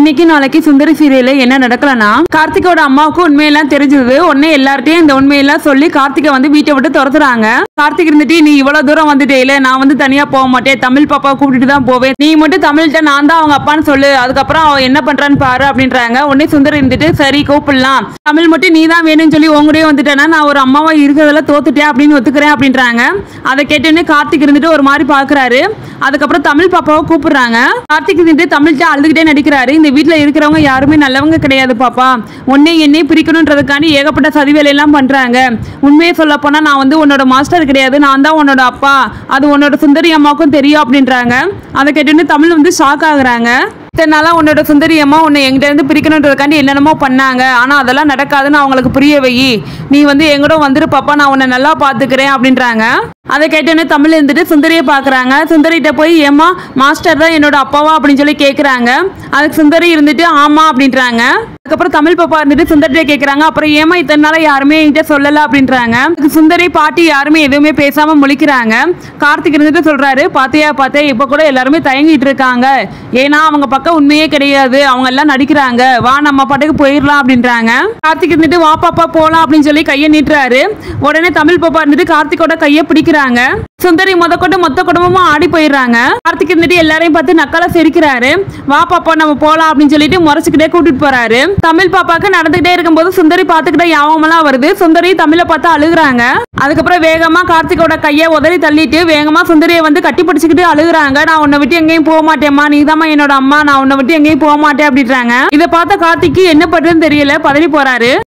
இன்னைக்கு நாளைக்கு சுந்தரி சீரியல்ல என்ன நடக்கலனா கார்த்திகோட அம்மாவுக்கு உண்மையெல்லாம் தெரிஞ்சது உடனே எல்லார்ட்டையும் இந்த உண்மையெல்லாம் சொல்லி கார்த்திகை வந்து வீட்டை விட்டு துரத்துறாங்க கார்த்திக் இருந்துட்டு நீ இவ்வளவு தூரம் வந்துட்டேல நான் வந்து தனியா போக மாட்டேன் தமிழ் பாப்பா கூப்பிட்டுட்டு தான் போவேன் நீ மட்டும் தமிழ்கிட்ட நான் தான் அவங்க அப்பான்னு சொல்லு அதுக்கப்புறம் அவன் என்ன பண்றான்னு பாரு அப்படின்றாங்க உடனே சுந்தரி இருந்துட்டு சரி கூப்பிடலாம் தமிழ் மட்டும் நீ தான் வேணும்னு சொல்லி உங்களையே வந்துட்டேன்னா நான் ஒரு அம்மாவா இருக்கிறதுல தோத்துட்டேன் அப்படின்னு ஒத்துக்கிறேன் அப்படின்றாங்க அதை கேட்டோன்னே கார்த்திக் இருந்துட்டு ஒரு மாதிரி பாக்குறாரு அதுக்கப்புறம் தமிழ் பாப்பாவை கூப்பிடுறாங்க கார்த்திக் இருந்துட்டு தமிழ்கிட்ட அழுதுகிட்டே நடிக்கிறாரு இந்த வீட்ல இருக்கிறவங்க யாருமே நல்லவங்க கிடையாது பாப்பா உன்னை என்னை பிரிக்கணுன்றதுக்காண்டி ஏகப்பட்ட சதி வேலையெல்லாம் பண்றாங்க உண்மையை சொல்ல போனா நான் வந்து உன்னோட மாஸ்டர் கிடையாது நான் தான் உன்னோட அப்பா அது உன்னோட சுந்தரி அம்மாவுக்கும் தெரியும் அப்படின்றாங்க அதை கேட்டோன்னே தமிழ் வந்து ஷாக் ஆகுறாங்க இத்தனை நாளா உன்னோட சுந்தரி அம்மா உன்னை எங்கிட்ட இருந்து பிரிக்கணுன்றதுக்காண்டி என்னென்னமோ பண்ணாங்க ஆனா அதெல்லாம் நடக்காதுன்னு அவங்களுக்கு புரிய வை நீ வந்து எங்கூட வந்துரு பாப்பா நான் உன்னை நல்லா பாத்துக்கிறேன் அப்படின்றாங்க அதை கேட்டோன்னே தமிழ் இருந்துட்டு சுந்தரியை பாக்குறாங்க சுந்தரிகிட்ட போய் ஏமா மாஸ்டர் தான் என்னோட அப்பாவா அப்படின்னு சொல்லி கேக்குறாங்க அதுக்கு சுந்தரி இருந்துட்டு ஆமா அப்படின்றாங்க அதுக்கப்புறம் தமிழ் பாப்பா இருந்துட்டு சுந்தரிட்ட கேக்குறாங்க அப்புறம் ஏமா இத்தனை நாளா யாருமே என்கிட்ட சொல்லல அப்படின்றாங்க அதுக்கு சுந்தரி பாட்டி யாருமே எதுவுமே பேசாம முழிக்கிறாங்க கார்த்திக் இருந்துட்டு சொல்றாரு பாத்தியா பாத்தியா இப்ப கூட எல்லாருமே தயங்கிட்டு இருக்காங்க ஏன்னா அவங்க பக்கம் உண்மையே கிடையாது அவங்க எல்லாம் நடிக்கிறாங்க வா நம்ம பாட்டுக்கு போயிடலாம் அப்படின்றாங்க கார்த்திக் இருந்துட்டு வா பாப்பா போலாம் அப்படின்னு சொல்லி கையை நீட்டுறாரு உடனே தமிழ் பாப்பா இருந்துட்டு கார்த்திகோட கையை பிடிக்கிறாங்க சுந்தரி முத கொண்டு மொத்த குடும்பமும் ஆடி போயிடுறாங்க கார்த்திக் இருந்துட்டு எல்லாரையும் பார்த்து நக்கலா சிரிக்கிறாரு வா பாப்பா நம்ம போலாம் அப்படின்னு சொல்லிட்டு முறைச்சுக்கிட்டே கூட்டிட்டு போறாரு தமிழ் பாப்பாக்கு நடந்துகிட்டே இருக்கும்போது சுந்தரி பார்த்துக்கிட்ட யாவமெல்லாம் வருது சுந்தரி தமிழை பார்த்து அழுகுறாங்க அதுக்கப்புறம் வேகமா கார்த்திகோட கையை உதறி தள்ளிட்டு வேகமா சுந்தரியை வந்து கட்டி பிடிச்சிக்கிட்டு அழுகுறாங்க நான் உன்னை விட்டு எங்கேயும் போக மாட்டேம்மா நீதாம்மா என்னோட அம்மா நான் உன்னை விட்டு எங்கேயும் போக மாட்டேன் அப்படின்றாங்க இதை பார்த்த கார்த்திக்கு என்ன பண்றதுன்னு தெரியல பதறி போறாரு